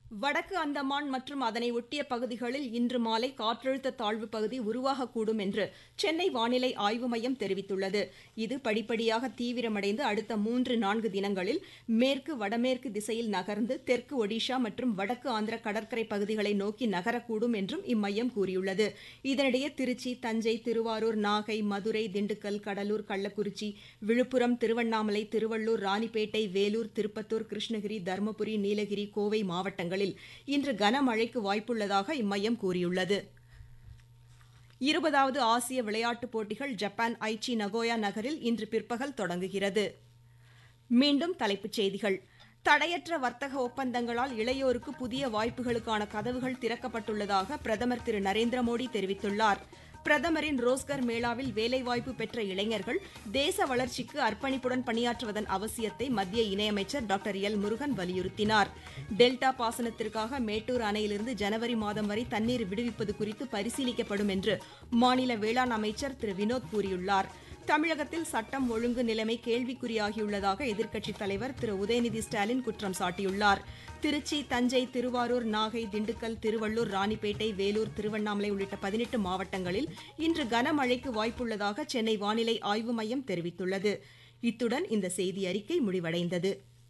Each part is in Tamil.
வடக்கு அந்தமான் மற்றும் அதனை ஒட்டிய பகுதிகளில் இன்று மாலை காற்றழுத்த தாழ்வு பகுதி உருவாகக்கூடும் என்று சென்னை வானிலை ஆய்வு மையம் தெரிவித்துள்ளது இது படிப்படியாக தீவிரமடைந்து அடுத்த மூன்று நான்கு தினங்களில் மேற்கு வடமேற்கு திசையில் நகர்ந்து தெற்கு ஒடிஷா மற்றும் வடக்கு ஆந்திர கடற்கரை பகுதிகளை நோக்கி நகரக்கூடும் என்றும் இம்மையம் கூறியுள்ளது இதனிடையே திருச்சி தஞ்சை திருவாரூர் நாகை மதுரை திண்டுக்கல் கடலூர் கள்ளக்குறிச்சி விழுப்புரம் திருவண்ணாமலை திருவள்ளூர் ராணிப்பேட்டை வேலூர் திருப்பத்தூர் கிருஷ்ணகிரி தருமபுரி நீலகிரி கோவை மாவட்டங்களில் இன்று கனமழைக்கு வாய்ப்புள்ளதாக இம்மையம் கூறியுள்ளது இருபதாவது ஆசிய விளையாட்டுப் போட்டிகள் ஜப்பான் ஐச்சி நகோயா நகரில் இன்று பிற்பகல் தொடங்குகிறது மீண்டும் தலைப்புச் செய்திகள் தடையற்ற வர்த்தக ஒப்பந்தங்களால் இளையோருக்கு புதிய வாய்ப்புகளுக்கான கதவுகள் திறக்கப்பட்டுள்ளதாக பிரதமர் திரு நரேந்திர மோடி தெரிவித்துள்ளார் பிரதமரின் ரோஸ்கர் மேளாவில் வேலைவாய்ப்பு பெற்ற இளைஞர்கள் தேச வளர்ச்சிக்கு அர்ப்பணிப்புடன் பணியாற்றுவதன் அவசியத்தை மத்திய இணையமைச்சர் டாக்டர் எல் முருகன் வலியுறுத்தினார் டெல்டா பாசனத்திற்காக மேட்டூர் அணையிலிருந்து ஜனவரி மாதம் வரை தண்ணீர் விடுவிப்பது குறித்து பரிசீலிக்கப்படும் என்று மாநில வேளாண் அமைச்சர் திரு வினோத் கூறியுள்ளார் தமிழகத்தில் சட்டம் ஒழுங்கு நிலைமை கேள்விக்குறியாகியுள்ளதாக எதிர்க்கட்சித் தலைவர் திரு உதயநிதி ஸ்டாலின் குற்றம் சாட்டியுள்ளார் திருச்சி தஞ்சை திருவாரூர் நாகை திண்டுக்கல் திருவள்ளூர் ராணிப்பேட்டை வேலூர் திருவண்ணாமலை உள்ளிட்ட பதினெட்டு மாவட்டங்களில் இன்று கனமழைக்கு வாய்ப்புள்ளதாக சென்னை வானிலை ஆய்வு மையம் தெரிவித்துள்ளது இத்துடன் இந்த செய்தி அறிக்கை முடிவடைந்தது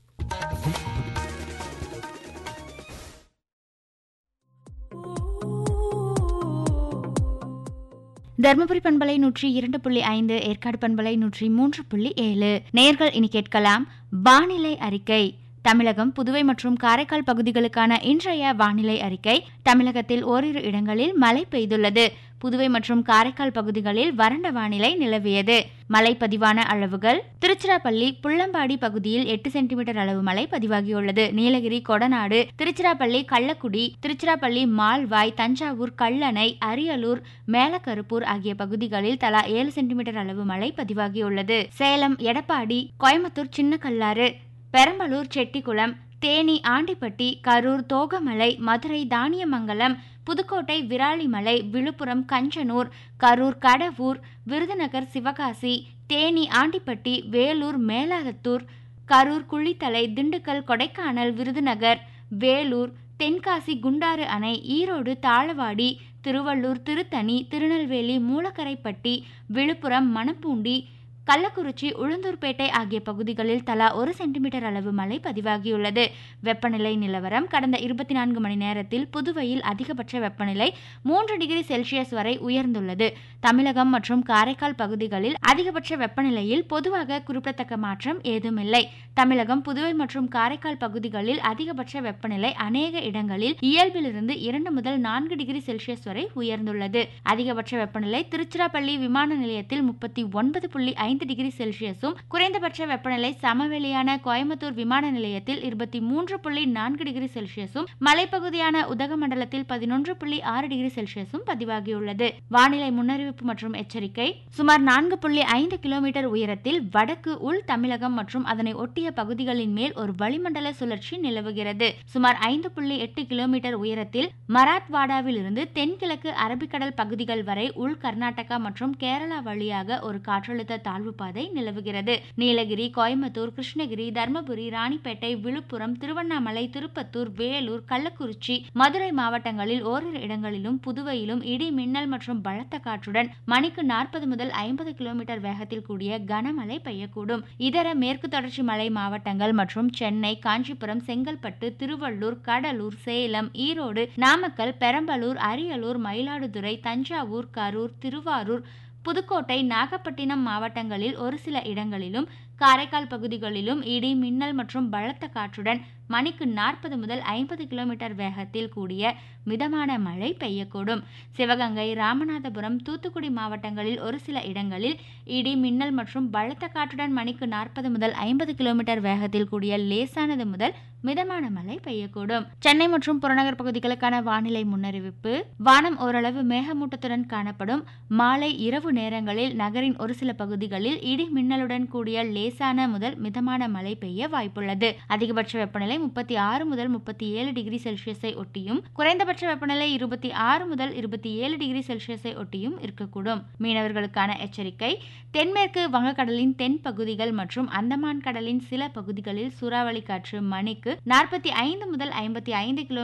தருமபுரி பண்பலை நூற்றி இரண்டு புள்ளி ஐந்து ஏற்காடு பண்பலை நூற்றி மூன்று புள்ளி ஏழு நேர்கள் இனி கேட்கலாம் வானிலை அறிக்கை தமிழகம் புதுவை மற்றும் காரைக்கால் பகுதிகளுக்கான இன்றைய வானிலை அறிக்கை தமிழகத்தில் ஓரிரு இடங்களில் மழை பெய்துள்ளது புதுவை மற்றும் காரைக்கால் பகுதிகளில் வறண்ட வானிலை நிலவியது மழை பதிவான அளவுகள் திருச்சிராப்பள்ளி புள்ளம்பாடி பகுதியில் எட்டு சென்டிமீட்டர் அளவு மழை பதிவாகியுள்ளது நீலகிரி கொடநாடு திருச்சிராப்பள்ளி கள்ளக்குடி திருச்சிராப்பள்ளி மால்வாய் தஞ்சாவூர் கல்லணை அரியலூர் மேலக்கருப்பூர் ஆகிய பகுதிகளில் தலா ஏழு சென்டிமீட்டர் அளவு மழை பதிவாகியுள்ளது சேலம் எடப்பாடி கோயம்புத்தூர் சின்னக்கல்லாறு பெரம்பலூர் செட்டிக்குளம் தேனி ஆண்டிப்பட்டி கரூர் தோகமலை மதுரை தானியமங்கலம் புதுக்கோட்டை விராலிமலை விழுப்புரம் கஞ்சனூர் கரூர் கடவூர் விருதுநகர் சிவகாசி தேனி ஆண்டிப்பட்டி வேலூர் மேலாதத்தூர் கரூர் குளித்தலை திண்டுக்கல் கொடைக்கானல் விருதுநகர் வேலூர் தென்காசி குண்டாறு அணை ஈரோடு தாளவாடி திருவள்ளூர் திருத்தணி திருநெல்வேலி மூலக்கரைப்பட்டி விழுப்புரம் மணப்பூண்டி கள்ளக்குறிச்சி உளுந்தூர்பேட்டை ஆகிய பகுதிகளில் தலா ஒரு சென்டிமீட்டர் அளவு மழை பதிவாகியுள்ளது வெப்பநிலை நிலவரம் கடந்த இருபத்தி நான்கு மணி நேரத்தில் புதுவையில் அதிகபட்ச வெப்பநிலை மூன்று டிகிரி செல்சியஸ் வரை உயர்ந்துள்ளது தமிழகம் மற்றும் காரைக்கால் பகுதிகளில் அதிகபட்ச வெப்பநிலையில் பொதுவாக குறிப்பிடத்தக்க மாற்றம் ஏதுமில்லை தமிழகம் புதுவை மற்றும் காரைக்கால் பகுதிகளில் அதிகபட்ச வெப்பநிலை அநேக இடங்களில் இயல்பிலிருந்து இரண்டு முதல் நான்கு டிகிரி செல்சியஸ் வரை உயர்ந்துள்ளது அதிகபட்ச வெப்பநிலை திருச்சிராப்பள்ளி விமான நிலையத்தில் முப்பத்தி ஒன்பது புள்ளி ஐந்து டிகிரி செல்சியஸும் குறைந்தபட்ச வெப்பநிலை சமவெளியான கோயம்புத்தூர் விமான நிலையத்தில் இருபத்தி மூன்று புள்ளி நான்கு டிகிரி செல்சியஸும் மலைப்பகுதியான உதகமண்டலத்தில் பதினொன்று புள்ளி ஆறு டிகிரி செல்சியஸும் பதிவாகியுள்ளது வானிலை முன்னறிவிப்பு மற்றும் எச்சரிக்கை சுமார் நான்கு புள்ளி ஐந்து கிலோமீட்டர் உயரத்தில் வடக்கு உள் தமிழகம் மற்றும் அதனை ஒட்டிய பகுதிகளின் மேல் ஒரு வளிமண்டல சுழற்சி நிலவுகிறது சுமார் ஐந்து புள்ளி எட்டு கிலோமீட்டர் உயரத்தில் மராத்வாடாவில் இருந்து தென்கிழக்கு அரபிக்கடல் பகுதிகள் வரை உள் கர்நாடகா மற்றும் கேரளா வழியாக ஒரு காற்றழுத்த தாழ்வு பாதை நிலவுகிறது நீலகிரி கோயம்புத்தூர் கிருஷ்ணகிரி தர்மபுரி ராணிப்பேட்டை விழுப்புரம் திருவண்ணாமலை திருப்பத்தூர் வேலூர் கள்ளக்குறிச்சி மதுரை மாவட்டங்களில் ஓரிரு இடங்களிலும் புதுவையிலும் இடி மின்னல் மற்றும் பலத்த காற்றுடன் மணிக்கு நாற்பது முதல் ஐம்பது கிலோமீட்டர் வேகத்தில் கூடிய கனமழை பெய்யக்கூடும் இதர மேற்கு தொடர்ச்சி மலை மாவட்டங்கள் மற்றும் சென்னை காஞ்சிபுரம் செங்கல்பட்டு திருவள்ளூர் கடலூர் சேலம் ஈரோடு நாமக்கல் பெரம்பலூர் அரியலூர் மயிலாடுதுறை தஞ்சாவூர் கரூர் திருவாரூர் புதுக்கோட்டை நாகப்பட்டினம் மாவட்டங்களில் ஒரு சில இடங்களிலும் காரைக்கால் பகுதிகளிலும் இடி மின்னல் மற்றும் பலத்த காற்றுடன் மணிக்கு நாற்பது முதல் ஐம்பது கிலோமீட்டர் வேகத்தில் கூடிய மிதமான மழை பெய்யக்கூடும் சிவகங்கை ராமநாதபுரம் தூத்துக்குடி மாவட்டங்களில் ஒரு சில இடங்களில் இடி மின்னல் மற்றும் பலத்த காற்றுடன் மணிக்கு நாற்பது முதல் ஐம்பது கிலோமீட்டர் வேகத்தில் கூடிய லேசானது முதல் மிதமான மழை பெய்யக்கூடும் சென்னை மற்றும் புறநகர் பகுதிகளுக்கான வானிலை முன்னறிவிப்பு வானம் ஓரளவு மேகமூட்டத்துடன் காணப்படும் மாலை இரவு நேரங்களில் நகரின் ஒரு சில பகுதிகளில் இடி மின்னலுடன் கூடிய லேசான முதல் மிதமான மழை பெய்ய வாய்ப்புள்ளது அதிகபட்ச வெப்பநிலை முப்பத்தி ஆறு முதல் முப்பத்தி ஏழு டிகிரி செல்சியஸை ஒட்டியும் குறைந்தபட்ச வெப்பநிலை இருபத்தி ஆறு முதல் இருபத்தி ஏழு டிகிரி செல்சியஸை ஒட்டியும் இருக்கக்கூடும் மீனவர்களுக்கான எச்சரிக்கை தென்மேற்கு வங்கக்கடலின் தென் பகுதிகள் மற்றும் அந்தமான் கடலின் சில பகுதிகளில் சூறாவளி காற்று மணிக்கு நாற்பத்தி ஐந்து முதல் ஐம்பத்தி ஐந்து கிலோ